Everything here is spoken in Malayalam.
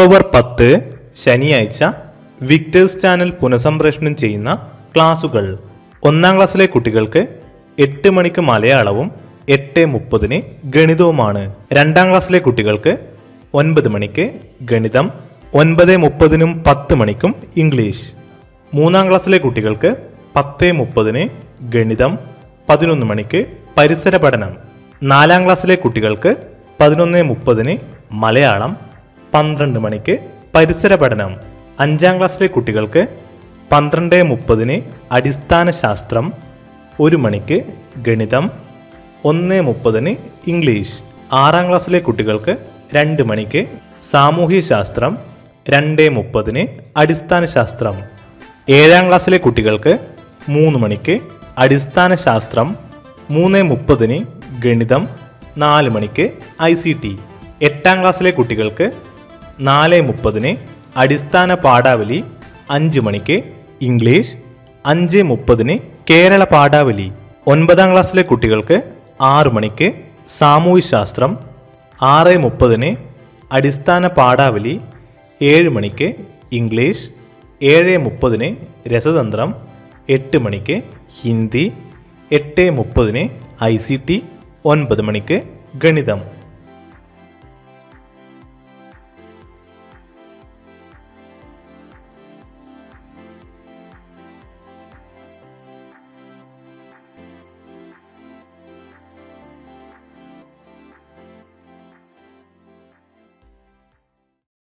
ഒക്ടോബർ പത്ത് ശനിയാഴ്ച വിക്ടേഴ്സ് ചാനൽ പുനഃസംപ്രേഷണം ചെയ്യുന്ന ക്ലാസുകൾ ഒന്നാം ക്ലാസ്സിലെ കുട്ടികൾക്ക് എട്ട് മണിക്ക് മലയാളവും എട്ട് മുപ്പതിന് ഗണിതവുമാണ് രണ്ടാം ക്ലാസ്സിലെ കുട്ടികൾക്ക് ഒൻപത് മണിക്ക് ഗണിതം ഒൻപത് മുപ്പതിനും പത്ത് മണിക്കും ഇംഗ്ലീഷ് മൂന്നാം ക്ലാസ്സിലെ കുട്ടികൾക്ക് പത്ത് മുപ്പതിന് ഗണിതം പതിനൊന്ന് മണിക്ക് പരിസര പഠനം നാലാം ക്ലാസ്സിലെ കുട്ടികൾക്ക് പതിനൊന്ന് മുപ്പതിന് മലയാളം പന്ത്രണ്ട് മണിക്ക് പരിസര പഠനം അഞ്ചാം ക്ലാസ്സിലെ കുട്ടികൾക്ക് പന്ത്രണ്ട് മുപ്പതിന് അടിസ്ഥാന ശാസ്ത്രം ഒരു മണിക്ക് ഗണിതം ഒന്ന് മുപ്പതിന് ഇംഗ്ലീഷ് ആറാം ക്ലാസ്സിലെ കുട്ടികൾക്ക് രണ്ട് മണിക്ക് സാമൂഹ്യ ശാസ്ത്രം രണ്ട് മുപ്പതിന് അടിസ്ഥാന ശാസ്ത്രം ഏഴാം ക്ലാസ്സിലെ കുട്ടികൾക്ക് മൂന്ന് മണിക്ക് അടിസ്ഥാന ശാസ്ത്രം മൂന്ന് മുപ്പതിന് ഗണിതം നാല് മണിക്ക് ഐ സി ടി എട്ടാം ക്ലാസ്സിലെ കുട്ടികൾക്ക് നാല് മുപ്പതിന് അടിസ്ഥാന പാഠാവലി അഞ്ച് മണിക്ക് ഇംഗ്ലീഷ് അഞ്ച് മുപ്പതിന് കേരള പാഠാവലി ഒൻപതാം ക്ലാസ്സിലെ കുട്ടികൾക്ക് ആറ് മണിക്ക് സാമൂഹ്യശാസ്ത്രം ആറ് മുപ്പതിന് അടിസ്ഥാന പാഠാവലി ഏഴ് മണിക്ക് ഇംഗ്ലീഷ് ഏഴ് മുപ്പതിന് രസതന്ത്രം എട്ട് മണിക്ക് ഹിന്ദി എട്ട് മുപ്പതിന് ഐ സി ടി ഒൻപത് മണിക്ക് ഗണിതം